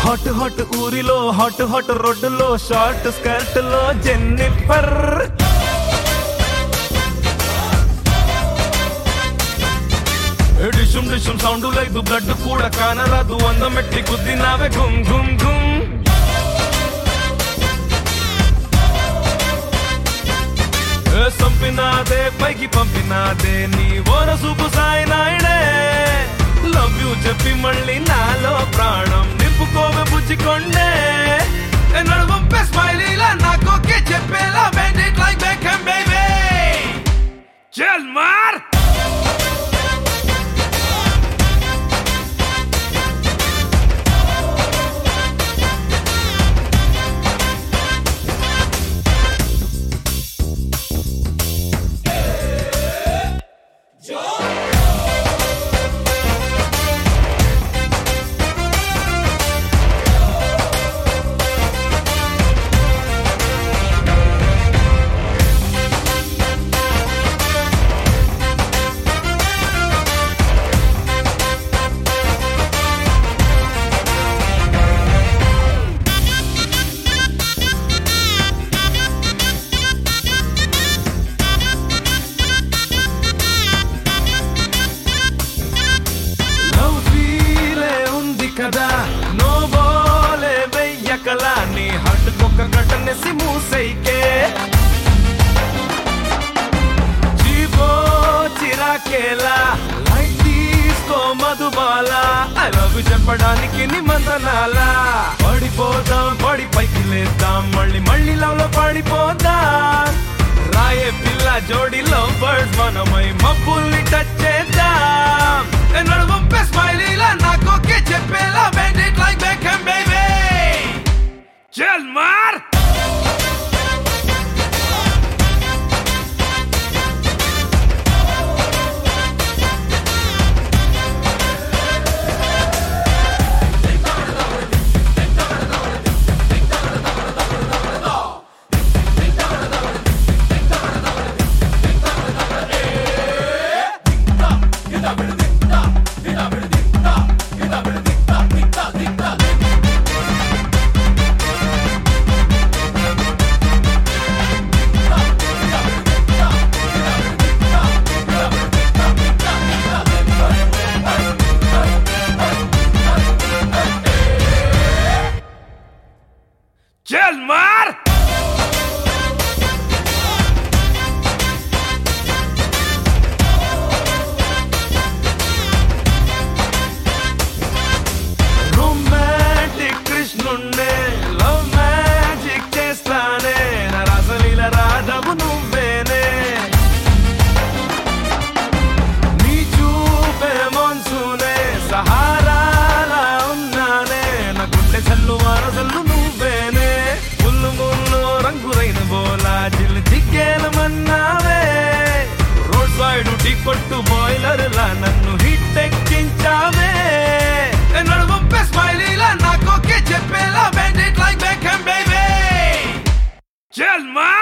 hot hot ఊరిలో hot hot రోడ్డులో short skirt లో జెన్నిఫర్ డిషుమ్ డిషుమ్ సౌండ్ లేదు బ్లడ్ కూడా కానరాదు వంద మెట్టి గుద్దినావే గుమ్ గుమ్ గుమ్ ఏ సంపినాదే పైకి పంపినాదే నీ ఓర సూపు సాయి నాయుడే లవ్ యూ చెప్పి మళ్ళీ నాలో ప్రాణం నింపుకోవే బుజ్జికొండే ఏ నడువంపే స్మైలీలా నాకోకే చెప్పేలా bend it like Beckham baby చల్ మార్ లవ్ ఫీలే ఉంది కదా నో బోలే వెయ్యకలా నీ హట్ కుక్క కట్టనేసి మూసైకే జీవో చిరాకేలా లైట్ తీసుకో మధుబాల ఐ లవ్ చెప్పడానికి నిమంతనాలా పడిపోదాం పడి పైకి లేద్దాం మళ్ళీ మళ్ళీ లవ్ లో పడిపోదాం రాయే పిల్ల జోడి లవ్ బర్డ్స్ మనమై మబ్బుల్ని టచ్ చేద్దాం ఏ నడువంపే స్మైలీలా నాకోకే చెప్పేలా bend it like Beckham baby చల్ మార్ చల్ మార్ రొమాంటిక్ కృష్ణుణ్ణే లవ్ మ్యాజిక్ చేస్తానే నా రసలీల రాధవు నువ్వేనే నీ చూపే మోన్సూనే సహారాలా ఉన్నానే నా గుండె చల్లు వారసల్లు నువ్వేనే ముల్లు ముల్లు రంగులైన బోలా జిల్లు జిగ్గేలమన్నావే రోడ్ సైడ్ టీ కొట్టు బాయిలర్ లా నన్ను హిట్ ఎక్కించావే ఏ నడువంపే స్మైలీలా నాకోకే చెప్పేలా bend it like Beckham baby చల్ మా